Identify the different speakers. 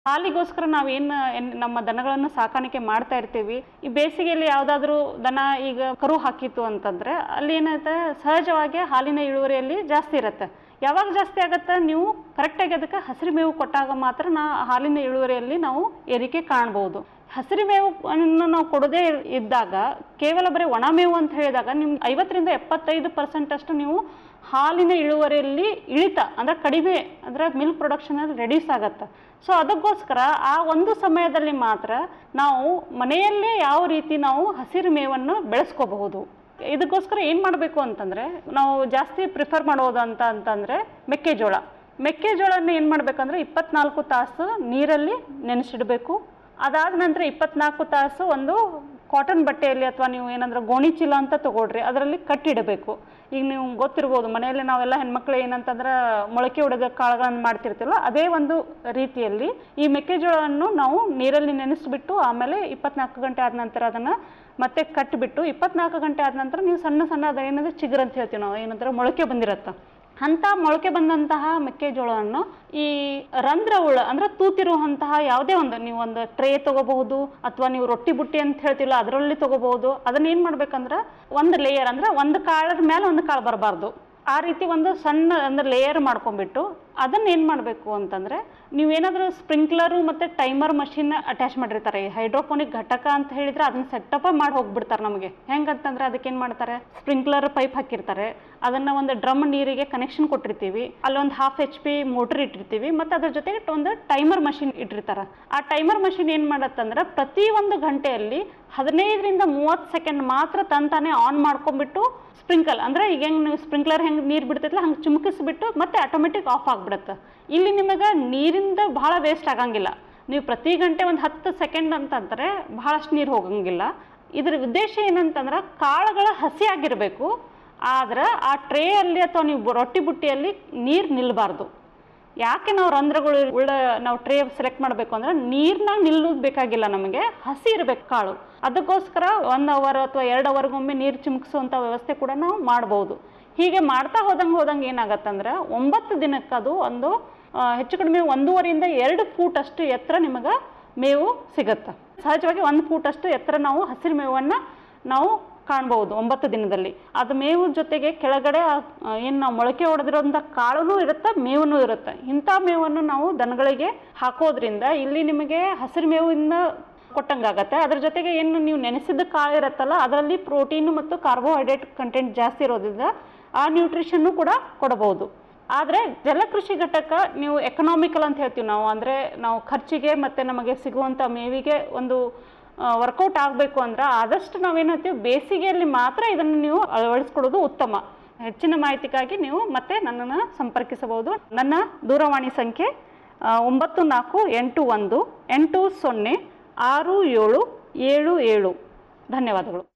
Speaker 1: ಹಾಲಿಗೋಸ್ಕರ ನಾವೇನು ನಮ್ಮ ದನಗಳನ್ನು ಸಾಕಾಣಿಕೆ ಮಾಡ್ತಾ ಇರ್ತೀವಿ ಈ ಬೇಸಿಗೆಯಲ್ಲಿ ಯಾವುದಾದ್ರೂ ದನ ಈಗ ಕರು ಹಾಕಿತ್ತು ಅಂತಂದ್ರೆ ಅಲ್ಲಿ ಏನಾಗುತ್ತೆ ಸಹಜವಾಗಿ ಹಾಲಿನ ಇಳುವರಿಯಲ್ಲಿ ಜಾಸ್ತಿ ಇರುತ್ತೆ ಯಾವಾಗ ಜಾಸ್ತಿ ಆಗುತ್ತೆ ನೀವು ಕರೆಕ್ಟಾಗಿ ಅದಕ್ಕೆ ಹಸಿರು ಮೇವು ಕೊಟ್ಟಾಗ ಮಾತ್ರ ನಾ ಹಾಲಿನ ಇಳುವರಿಯಲ್ಲಿ ನಾವು ಏರಿಕೆ ಕಾಣ್ಬೋದು ಹಸಿರು ಮೇವು ಅನ್ನು ನಾವು ಕೊಡದೇ ಇದ್ದಾಗ ಕೇವಲ ಬರೀ ಒಣ ಮೇವು ಅಂತ ಹೇಳಿದಾಗ ನಿಮ್ಗೆ ಐವತ್ತರಿಂದ ಎಪ್ಪತ್ತೈದು ಪರ್ಸೆಂಟ್ ಅಷ್ಟು ನೀವು ಹಾಲಿನ ಇಳುವರಿಯಲ್ಲಿ ಇಳಿತ ಅಂದ್ರೆ ಕಡಿಮೆ ಅಂದ್ರೆ ಮಿಲ್ಕ್ ಪ್ರೊಡಕ್ಷನ್ ರೆಡ್ಯೂಸ್ ಆಗತ್ತೆ ಸೊ ಅದಕ್ಕೋಸ್ಕರ ಆ ಒಂದು ಸಮಯದಲ್ಲಿ ಮಾತ್ರ ನಾವು ಮನೆಯಲ್ಲೇ ಯಾವ ರೀತಿ ನಾವು ಹಸಿರು ಮೇವನ್ನು ಬೆಳೆಸ್ಕೋಬಹುದು ಇದಕ್ಕೋಸ್ಕರ ಏನು ಮಾಡಬೇಕು ಅಂತಂದರೆ ನಾವು ಜಾಸ್ತಿ ಪ್ರಿಫರ್ ಮಾಡೋದು ಅಂತ ಅಂತಂದರೆ ಮೆಕ್ಕೆಜೋಳ ಮೆಕ್ಕೆಜೋಳನ ಏನು ಮಾಡಬೇಕಂದ್ರೆ ಇಪ್ಪತ್ನಾಲ್ಕು ತಾಸು ನೀರಲ್ಲಿ ನೆನೆಸಿಡಬೇಕು ಅದಾದ ನಂತರ ಇಪ್ಪತ್ನಾಲ್ಕು ತಾಸು ಒಂದು ಕಾಟನ್ ಬಟ್ಟೆಯಲ್ಲಿ ಅಥವಾ ನೀವು ಏನಂದ್ರೆ ಗೋಣಿ ಚೀಲ ಅಂತ ತಗೊಳ್ರಿ ಅದರಲ್ಲಿ ಕಟ್ಟಿಡಬೇಕು ಈಗ ನೀವು ಗೊತ್ತಿರ್ಬೋದು ಮನೆಯಲ್ಲಿ ನಾವೆಲ್ಲ ಹೆಣ್ಮಕ್ಳು ಏನಂತಂದ್ರೆ ಮೊಳಕೆ ಹೊಡೆದ ಕಾಳುಗಳನ್ನು ಮಾಡ್ತಿರ್ತೀವಲ್ಲ ಅದೇ ಒಂದು ರೀತಿಯಲ್ಲಿ ಈ ಮೆಕ್ಕೆಜೋಳವನ್ನು ನಾವು ನೀರಲ್ಲಿ ನೆನೆಸಿಬಿಟ್ಟು ಆಮೇಲೆ ಇಪ್ಪತ್ನಾಲ್ಕು ಗಂಟೆ ಆದ ನಂತರ ಅದನ್ನು ಮತ್ತೆ ಕಟ್ಟಿಬಿಟ್ಟು ಇಪ್ಪತ್ನಾಲ್ಕು ಗಂಟೆ ಆದ ನಂತರ ನೀವು ಸಣ್ಣ ಸಣ್ಣ ಅದೇನಂದ್ರೆ ಚಿಗುರು ಅಂತ ಹೇಳ್ತೀವಿ ನಾವು ಏನಂದ್ರೆ ಮೊಳಕೆ ಬಂದಿರತ್ತೆ ಅಂಥ ಮೊಳಕೆ ಬಂದಂತಹ ಮೆಕ್ಕೆಜೋಳವನ್ನು ಈ ರಂಧ್ರ ಹುಳ ಅಂದ್ರೆ ತೂತಿರುವಂತಹ ಯಾವುದೇ ಒಂದು ನೀವು ಒಂದು ಟ್ರೇ ತಗೋಬಹುದು ಅಥವಾ ನೀವು ರೊಟ್ಟಿ ಬುಟ್ಟಿ ಅಂತ ಹೇಳ್ತಿಲ್ಲ ಅದರಲ್ಲಿ ತಗೋಬಹುದು ಅದನ್ನ ಏನು ಮಾಡ್ಬೇಕಂದ್ರೆ ಒಂದು ಲೇಯರ್ ಅಂದ್ರೆ ಒಂದು ಕಾಳರ ಮೇಲೆ ಒಂದು ಕಾಳು ಬರಬಾರ್ದು ಆ ರೀತಿ ಒಂದು ಸಣ್ಣ ಅಂದ್ರೆ ಲೇಯರ್ ಮಾಡ್ಕೊಂಡ್ಬಿಟ್ಟು ಅದನ್ನ ಏನು ಮಾಡಬೇಕು ಅಂತಂದ್ರೆ ನೀವೇನಾದರೂ ಸ್ಪ್ರಿಂಕ್ಲರು ಮತ್ತು ಟೈಮರ್ ಮಷಿನ್ ಅಟ್ಯಾಚ್ ಮಾಡಿರ್ತಾರೆ ಈ ಹೈಡ್ರೋಪೋನಿಕ್ ಘಟಕ ಅಂತ ಹೇಳಿದ್ರೆ ಅದನ್ನ ಸೆಟಪ್ ಮಾಡಿ ಹೋಗ್ಬಿಡ್ತಾರೆ ನಮಗೆ ಹೆಂಗಂತಂದ್ರೆ ಅದಕ್ಕೆ ಏನು ಮಾಡ್ತಾರೆ ಸ್ಪ್ರಿಂಕ್ಲರ್ ಪೈಪ್ ಹಾಕಿರ್ತಾರೆ ಅದನ್ನ ಒಂದು ಡ್ರಮ್ ನೀರಿಗೆ ಕನೆಕ್ಷನ್ ಕೊಟ್ಟಿರ್ತೀವಿ ಅಲ್ಲೊಂದು ಹಾಫ್ ಎಚ್ ಪಿ ಮೋಟರ್ ಇಟ್ಟಿರ್ತೀವಿ ಮತ್ತು ಅದ್ರ ಜೊತೆಗೆ ಒಂದು ಟೈಮರ್ ಮಷಿನ್ ಇಟ್ಟಿರ್ತಾರೆ ಆ ಟೈಮರ್ ಮಷಿನ್ ಏನು ಮಾಡತ್ತಂದ್ರೆ ಪ್ರತಿ ಒಂದು ಗಂಟೆಯಲ್ಲಿ ಹದಿನೈದರಿಂದ ಮೂವತ್ತು ಸೆಕೆಂಡ್ ಮಾತ್ರ ತಂತಾನೆ ಆನ್ ಮಾಡ್ಕೊಂಡ್ಬಿಟ್ಟು ಸ್ಪ್ರಿಂಕಲ್ ಅಂದ್ರೆ ಈಗ ಹೆಂಗೆ ನೀವು ಸ್ಪ್ರಿಂಕ್ಲರ್ ಹೆಂಗೆ ನೀರು ಬಿಡ್ತೈತಲ್ಲ ಹಂಗೆ ಚುಮುಕಿಸ್ಬಿಟ್ಟು ಮತ್ತೆ ಆಟೋಮೆಟಿಕ್ ಆಫ್ ಆಗಿಬಿಡುತ್ತೆ ಇಲ್ಲಿ ನಿಮಗೆ ನೀರಿಂದ ಬಹಳ ವೇಸ್ಟ್ ಆಗಂಗಿಲ್ಲ ನೀವು ಪ್ರತಿ ಗಂಟೆ ಒಂದು ಹತ್ತು ಸೆಕೆಂಡ್ ಅಂತಂದ್ರೆ ಬಹಳಷ್ಟು ನೀರು ಹೋಗಂಗಿಲ್ಲ ಇದ್ರ ಉದ್ದೇಶ ಏನಂತಂದ್ರೆ ಕಾಳುಗಳ ಹಸಿ ಆಗಿರಬೇಕು ಆದ್ರೆ ಆ ಟ್ರೇಯಲ್ಲಿ ಅಥವಾ ನೀವು ರೊಟ್ಟಿ ಬುಟ್ಟಿಯಲ್ಲಿ ನೀರು ನಿಲ್ಲಬಾರ್ದು ಯಾಕೆ ನಾವು ರಂಧ್ರಗಳು ಉಳ್ಳ ನಾವು ಟ್ರೇ ಸೆಲೆಕ್ಟ್ ಮಾಡಬೇಕು ಅಂದ್ರೆ ನೀರ್ನಾಗ ನಿಲ್ಲೋದು ಬೇಕಾಗಿಲ್ಲ ನಮಗೆ ಹಸಿ ಇರಬೇಕು ಕಾಳು ಅದಕ್ಕೋಸ್ಕರ ಒನ್ ಅವರ್ ಅಥವಾ ಎರಡು ಅವರ್ಗೊಮ್ಮೆ ನೀರು ಚಿಮುಕಿಸುವಂಥ ವ್ಯವಸ್ಥೆ ಕೂಡ ನಾವು ಮಾಡ್ಬೋದು ಹೀಗೆ ಮಾಡ್ತಾ ಹೋದಂಗೆ ಹೋದಂಗೆ ಏನಾಗತ್ತಂದ್ರೆ ಒಂಬತ್ತು ದಿನಕ್ಕೆ ಅದು ಒಂದು ಆ, ಹೆಚ್ಚು ಕಡಿಮೆ ಒಂದೂವರೆಯಿಂದ ಎರಡು ಫೂಟ್ ಅಷ್ಟು ಎತ್ತರ ನಿಮಗೆ ಮೇವು ಸಿಗುತ್ತೆ ಸಹಜವಾಗಿ ಒಂದು ಫೂಟ್ ಅಷ್ಟು ಎತ್ತರ ನಾವು ಹಸಿರು ಮೇವನ್ನು ನಾವು ಕಾಣ್ಬೋದು ಒಂಬತ್ತು ದಿನದಲ್ಲಿ ಅದು ಮೇವು ಜೊತೆಗೆ ಕೆಳಗಡೆ ಏನು ನಾವು ಮೊಳಕೆ ಹೊಡೆದಿರೋಂಥ ಕಾಳುನೂ ಇರುತ್ತೆ ಮೇವೂ ಇರುತ್ತೆ ಇಂಥ ಮೇವನ್ನು ನಾವು ದನಗಳಿಗೆ ಹಾಕೋದ್ರಿಂದ ಇಲ್ಲಿ ನಿಮಗೆ ಹಸಿರು ಮೇವಿಂದ ಕೊಟ್ಟಂಗಾಗತ್ತೆ ಅದ್ರ ಜೊತೆಗೆ ಏನು ನೀವು ನೆನೆಸಿದ ಕಾಳು ಇರುತ್ತಲ್ಲ ಅದರಲ್ಲಿ ಪ್ರೋಟೀನು ಮತ್ತು ಕಾರ್ಬೋಹೈಡ್ರೇಟ್ ಕಂಟೆಂಟ್ ಜಾಸ್ತಿ ಇರೋದ್ರಿಂದ ಆ ನ್ಯೂಟ್ರಿಷನ್ನು ಕೂಡ ಕೊಡಬಹುದು ಆದರೆ ಜಲಕೃಷಿ ಘಟಕ ನೀವು ಎಕನಾಮಿಕಲ್ ಅಂತ ಹೇಳ್ತೀವಿ ನಾವು ಅಂದರೆ ನಾವು ಖರ್ಚಿಗೆ ಮತ್ತು ನಮಗೆ ಸಿಗುವಂಥ ಮೇವಿಗೆ ಒಂದು ವರ್ಕೌಟ್ ಆಗಬೇಕು ಅಂದ್ರೆ ಆದಷ್ಟು ನಾವೇನು ಹೇಳ್ತೀವಿ ಬೇಸಿಗೆಯಲ್ಲಿ ಮಾತ್ರ ಇದನ್ನು ನೀವು ಅಳವಡಿಸ್ಕೊಳ್ಳೋದು ಉತ್ತಮ ಹೆಚ್ಚಿನ ಮಾಹಿತಿಗಾಗಿ ನೀವು ಮತ್ತೆ ನನ್ನನ್ನು ಸಂಪರ್ಕಿಸಬಹುದು ನನ್ನ ದೂರವಾಣಿ ಸಂಖ್ಯೆ ಆ, ಒಂಬತ್ತು ನಾಲ್ಕು ಎಂಟು ಒಂದು ಎಂಟು ಸೊನ್ನೆ ಆರು ಏಳು ಏಳು ಏಳು ಧನ್ಯವಾದಗಳು